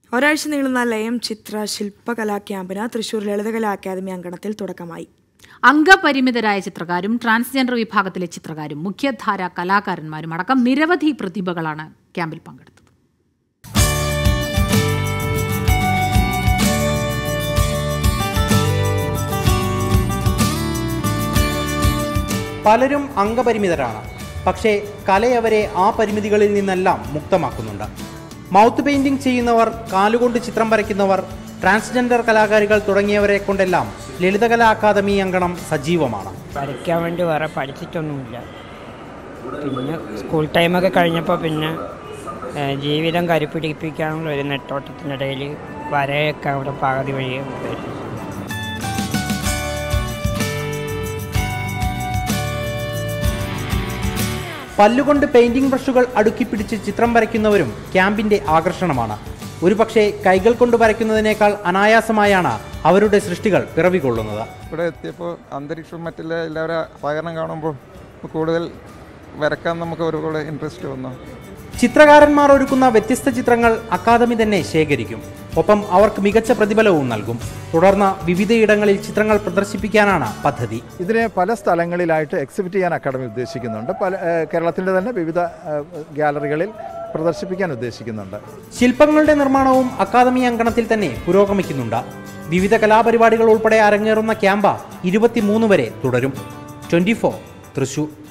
ഒരാഴ്ച നീളുന്ന ലയം ചിത്ര ശില്പകലാ ക്യാമ്പിന് തൃശൂർ ലളിതകലാ അക്കാദമി അങ്കണത്തിൽ തുടക്കമായി അംഗപരിമിതരായ ചിത്രകാരും ട്രാൻസ്ജെൻഡർ വിഭാഗത്തിലെ ചിത്രകാരും മുഖ്യധാര കലാകാരന്മാരും അടക്കം നിരവധി പ്രതിഭകളാണ് ക്യാമ്പിൽ പങ്കെടുത്തത് പലരും അംഗപരിമിതരാണ് പക്ഷേ കലയവരെ ആ പരിമിതികളിൽ നിന്നെല്ലാം മുക്തമാക്കുന്നുണ്ട് മൗത്ത് പെയിന്റിംഗ് ചെയ്യുന്നവർ കാലുകൊണ്ട് ചിത്രം വരയ്ക്കുന്നവർ ട്രാൻസ്ജെൻഡർ കലാകാരികൾ തുടങ്ങിയവരെ കൊണ്ടെല്ലാം ലളിതകലാ അക്കാദമി അങ്കണം സജീവമാണ് വരയ്ക്കാൻ വേണ്ടി വേറെ പഠിച്ചിട്ടൊന്നുമില്ല പിന്നെ സ്കൂൾ ടൈമൊക്കെ കഴിഞ്ഞപ്പോൾ പിന്നെ ഏഹ്, ജീവിതം കരുപ്പിടിപ്പിക്കാനുള്ള ഒരു നെട്ടോട്ടത്തിനിടയിൽ വരയൊക്കെ അവിടെ പകുതി വഴി വരും പല്ലുകൊണ്ട് പെയിന്റിംഗ് ബ്രഷുകൾ അടുക്കിപ്പിടിച്ച് ചിത്രം വരയ്ക്കുന്നവരും ക്യാമ്പിന്റെ ആകർഷണമാണ് ഒരുപക്ഷെ കൈകൾ കൊണ്ട് വരയ്ക്കുന്നതിനേക്കാൾ അനായാസമായാണ് അവരുടെ സൃഷ്ടികൾ പിറവികൊള്ളുന്നത് ഇവിടെ എത്തിയപ്പോൾ അന്തരീക്ഷവും മറ്റുള്ള എല്ലാവരും സഹകരണം കാണുമ്പോൾ കൂടുതൽ വരക്കാൻ നമുക്ക് ഒരുപാട് ഇൻട്രസ്റ്റ് വന്നു ചിത്രകാരന്മാർ ഒരുക്കുന്ന വ്യത്യസ്ത ചിത്രങ്ങൾ അക്കാദമി തന്നെ ശേഖരിക്കും ഒപ്പം അവർക്ക് മികച്ച പ്രതിഫലവും നൽകും തുടർന്ന് വിവിധയിടങ്ങളിൽ ചിത്രങ്ങൾ പ്രദർശിപ്പിക്കാനാണ് പദ്ധതി ഇതിനെ പല സ്ഥലങ്ങളിലായിട്ട് എക്സിബിറ്റ് ചെയ്യാൻ അക്കാദമി ഉദ്ദേശിക്കുന്നുണ്ട് പല ഏഹ് കേരളത്തിൻ്റെ തന്നെ വിവിധ ഏഹ് ഗാലറികളിൽ പ്രദർശിപ്പിക്കാൻ ഉദ്ദേശിക്കുന്നുണ്ട് ശില്പങ്ങളുടെ നിർമ്മാണവും അക്കാദമി അങ്കണത്തിൽ തന്നെ പുരോഗമിക്കുന്നുണ്ട് വിവിധ കലാപരിപാടികൾ ഉൾപ്പെടെ അരങ്ങേറുന്ന ക്യാമ്പ് ഇരുപത്തിമൂന്ന് വരെ തുടരും ട്വന്റി തൃശൂർ